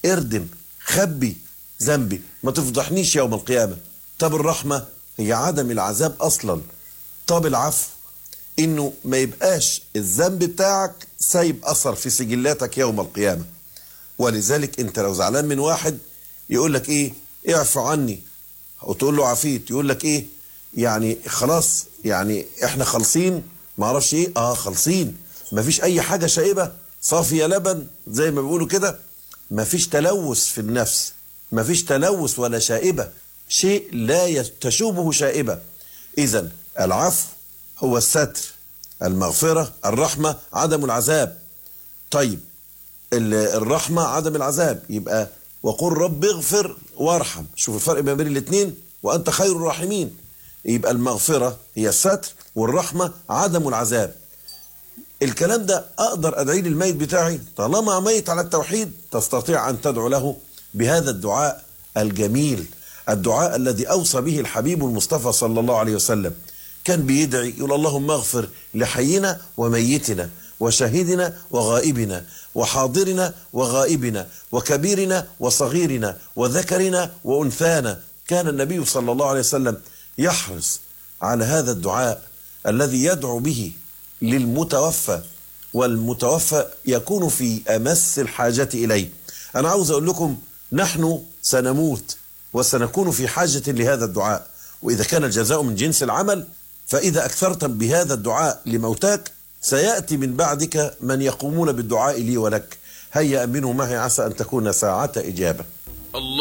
اردم خبي ذنبي ما تفضحنيش يوم القيامة طب الرحمة هي عدم العذاب أصلا طب العفو إنه ما يبقاش الذنب بتاعك سايب أثر في سجلاتك يوم القيامة ولذلك أنت لو زعلان من واحد يقول لك إيه اعفو عني وتقول له عفيت يقول لك إيه يعني خلاص يعني إحنا خالصين ما اعرفش إيه آه خالصين مفيش أي حاجة شائبة صافية لبن زي ما بيقولوا كده مفيش تلوث في النفس مفيش تلوث ولا شائبة شيء لا تشوبه شائبة إذا العفو هو الستر المغفرة الرحمة عدم العذاب طيب الرحمة عدم العذاب يبقى وقل رب اغفر وارحم شوف الفرق ما بين الاثنين وأنت خير الراحمين يبقى المغفرة هي الستر والرحمة عدم العذاب الكلام ده أقدر أدعي للميت بتاعي طالما ميت على التوحيد تستطيع أن تدعو له بهذا الدعاء الجميل الدعاء الذي أوصى به الحبيب المصطفى صلى الله عليه وسلم كان بيدعي يقول اللهم اغفر لحينا وميتنا وشهيدنا وغائبنا وحاضرنا وغائبنا وكبيرنا وصغيرنا وذكرنا وأنثانا كان النبي صلى الله عليه وسلم يحرص على هذا الدعاء الذي يدعو به للمتوفى والمتوفى يكون في أمس الحاجة إليه أنا عاوز أقول لكم نحن سنموت وسنكون في حاجة لهذا الدعاء وإذا كان الجزاء من جنس العمل فإذا أكثرت بهذا الدعاء لموتاك سيأتي من بعدك من يقومون بالدعاء لي ولك هيا أمنوا معي عسى أن تكون ساعة إجابة الله